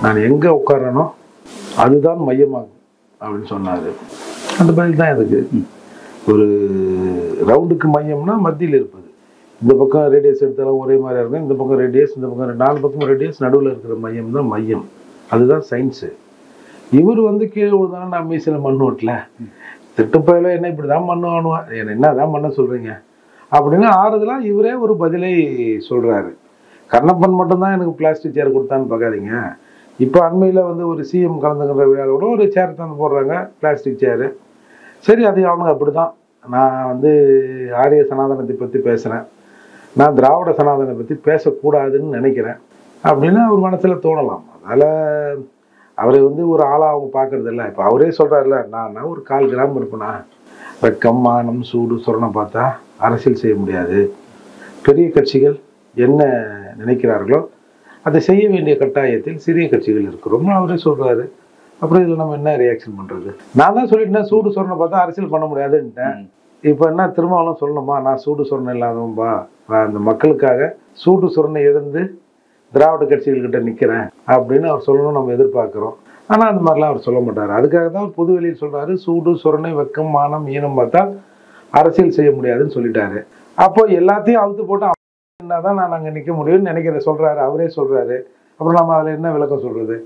நான் எங்கே உட்காரனோ அதுதான் மையமாகும் அப்படின்னு சொன்னார் அந்த பதில் தான் இதுக்கு ஒரு ரவுண்டுக்கு மையம்னா மத்தியில் இருப்பது இந்த பக்கம் ரேடியஸ் எடுத்தாலும் ஒரே மாதிரி இருக்கும் இந்த பக்கம் ரேடியஸ் இந்த பக்கம் நாலு பக்கம் ரேடியஸ் நடுவில் இருக்கிற மையம் தான் மையம் அதுதான் சயின்ஸு இவர் வந்து கீழே விழுந்தாலும் நான் மீசில் மண் ஓட்டல திட்டுப்பயில என்ன இப்படி தான் மண்ணு ஆணுவான் என்ன என்ன தான் பண்ண சொல்கிறீங்க அப்படின்னு ஆறுதலாக இவரே ஒரு பதிலை சொல்கிறாரு கண்ணப்பன் மட்டும்தான் எனக்கு பிளாஸ்டிக் சேர் கொடுத்தான்னு பார்க்காதீங்க இப்போ அண்மையில் வந்து ஒரு சிஎம் கலந்துக்கிற விழாவில் கூட ஒரு சேர் தந்து போடுறாங்க பிளாஸ்டிக் சேரு சரி அது அவனுங்க அப்படி தான் நான் வந்து ஆரிய சனாதனத்தை பற்றி பேசுகிறேன் நான் திராவிட சனாதனை பற்றி பேசக்கூடாதுன்னு நினைக்கிறேன் அப்படின்னு அவர் மனசில் தோணலாம் அதனால் அவரை வந்து ஒரு ஆளாக அவங்க பார்க்கறது இல்லை இப்போ அவரே சொல்கிறாருல நான் ஒரு கால் கிராம் இருப்பேனா வெக்கம் மானம் சூடு சொரணை பார்த்தா அரசியல் செய்ய முடியாது பெரிய கட்சிகள் என்ன நினைக்கிறார்களோ அதை செய்ய வேண்டிய கட்டாயத்தில் சிறிய கட்சிகள் இருக்கிறோம் அவரே சொல்கிறாரு அப்புறம் இதில் நம்ம என்ன ரியாக்ஷன் பண்ணுறது நான் தான் சொல்லிட்டேன் சூடு சொரணை பார்த்தா அரசியல் பண்ண முடியாதுன்ட்டேன் இப்போ என்ன திருமாவளம் சொல்லணுமா நான் சூடு சொரணை இல்லாதவன்பா நான் அந்த மக்களுக்காக சூடு சொரணை இழந்து திராவிட கட்சிகள்கிட்ட நிற்கிறேன் அப்படின்னு அவர் சொல்லணும்னு நம்ம எதிர்பார்க்குறோம் ஆனால் அந்த மாதிரிலாம் அவர் சொல்ல மாட்டார் அதுக்காக தான் அவர் பொது வெளியில் சொல்கிறாரு சூடு சொரணை வெக்கம் மானம் ஈனம் பார்த்தா அரசியல் செய்ய முடியாதுன்னு சொல்லிட்டாரு அப்போ எல்லாத்தையும் அவுத்து போட்டு என்ன தான் நான் அங்கே நிற்க முடியும்னு நினைக்கிறேன் சொல்கிறாரு அவரே சொல்கிறாரு அப்புறம் நம்ம அதில் என்ன விளக்கம் சொல்கிறது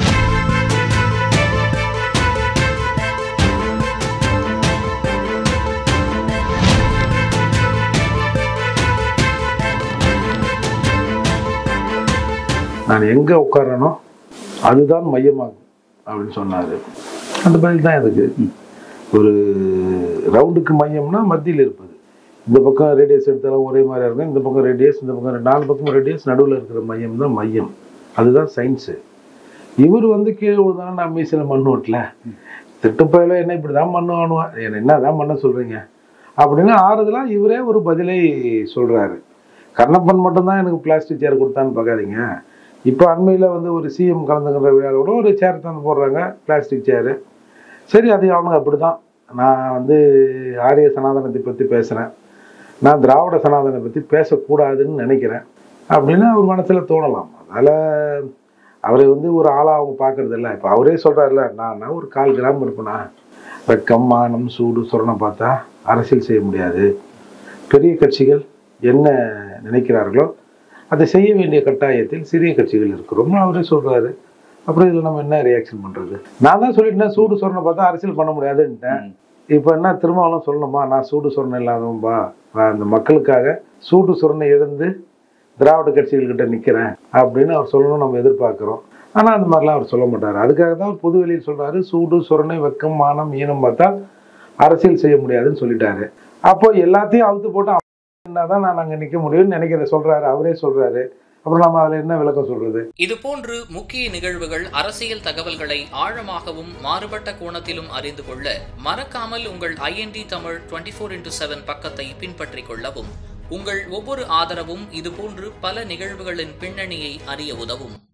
நான் எங்கே உட்காரனோ அதுதான் மையமாகும் அப்படின்னு சொன்னார் அந்த பதில் தான் இதுக்கு ஒரு ரவுண்டுக்கு மையம்னா மத்தியில் இருப்பது இந்த பக்கம் ரேடியஸ் எடுத்தாலும் ஒரே மாதிரி இருக்கும் இந்த பக்கம் ரேடியஸ் இந்த பக்கம் நாலு பக்கம் ரேடியஸ் நடுவில் இருக்கிற மையம் தான் மையம் அதுதான் சயின்ஸு இவர் வந்து கீழே விழுந்தாலும் நான் மீசில் மண் ஓட்டல திட்டுப்பயில என்ன இப்படி தான் மண்ணு ஆணுவான் என்ன என்ன தான் பண்ண சொல்கிறீங்க அப்படின்னு ஆறுதலாக இவரே ஒரு பதிலை சொல்கிறாரு கண்ணப்பன் மட்டும்தான் எனக்கு பிளாஸ்டிக் சேர் கொடுத்தான்னு பார்க்காதீங்க இப்போ அண்மையில் வந்து ஒரு சிஎம் கலந்துக்கிற விழாவில் கூட ஒரு சேர் தந்து போடுறாங்க பிளாஸ்டிக் சேரு சரி அது அவனுங்க அப்படி தான் நான் வந்து ஆரிய சனாதனத்தை பற்றி பேசுகிறேன் நான் திராவிட சனாதனை பற்றி பேசக்கூடாதுன்னு நினைக்கிறேன் அப்படின்னு அவர் மனசில் தோணலாம் அதனால் அவரை வந்து ஒரு ஆளாக அவங்க பார்க்கறது இல்லை இப்போ அவரே சொல்கிறாருல நான் ஒரு கால் கிராம் இருப்பேனா வெக்கம் மானம் சூடு சொரணை பார்த்தா அரசியல் செய்ய முடியாது பெரிய கட்சிகள் என்ன நினைக்கிறார்களோ அதை செய்ய வேண்டிய கட்டாயத்தில் சிறிய கட்சிகள் இருக்கிறோம் அவரே சொல்கிறாரு அப்புறம் இதில் நம்ம என்ன ரியாக்ஷன் பண்ணுறது நான் தான் சொல்லிட்டேன் சூடு சொரணை பார்த்தா அரசியல் பண்ண முடியாதுன்ட்டேன் இப்போ என்ன திருமாவளம் சொல்லணுமா நான் சூடு சொரணை இல்லாதவன்பா நான் அந்த மக்களுக்காக சூடு சொரணை இழந்து திராவிட கட்சிகள்கிட்ட நிற்கிறேன் அப்படின்னு அவர் சொல்லணும்னு நம்ம எதிர்பார்க்குறோம் ஆனால் அந்த மாதிரிலாம் அவர் சொல்ல மாட்டார் அதுக்காக தான் அவர் பொது வெளியில் சொல்கிறாரு சூடு சொரணை வெக்கம் மானம் ஈனம் பார்த்தா அரசியல் செய்ய முடியாதுன்னு சொல்லிட்டாரு அப்போ எல்லாத்தையும் அவுத்து போட்டு என்ன தான் நான் அங்கே நிற்க முடியும்னு நினைக்கிறேன் சொல்கிறாரு அவரே சொல்கிறாரு அப்புறம் நம்ம அதில் என்ன விளக்கம் சொல்கிறது இதுபோன்று முக்கிய நிகழ்வுகள் அரசியல் தகவல்களை ஆழமாகவும் மாறுபட்ட கோணத்திலும் அறிந்து கொள்ள மறக்காமல் உங்கள் IND Tamil twenty four into seven பக்கத்தை பின்பற்றிக் கொள்ளவும் உங்கள் ஒவ்வொரு ஆதரவும் இதுபோன்று பல நிகழ்வுகளின் பின்னணியை அறிய உதவும்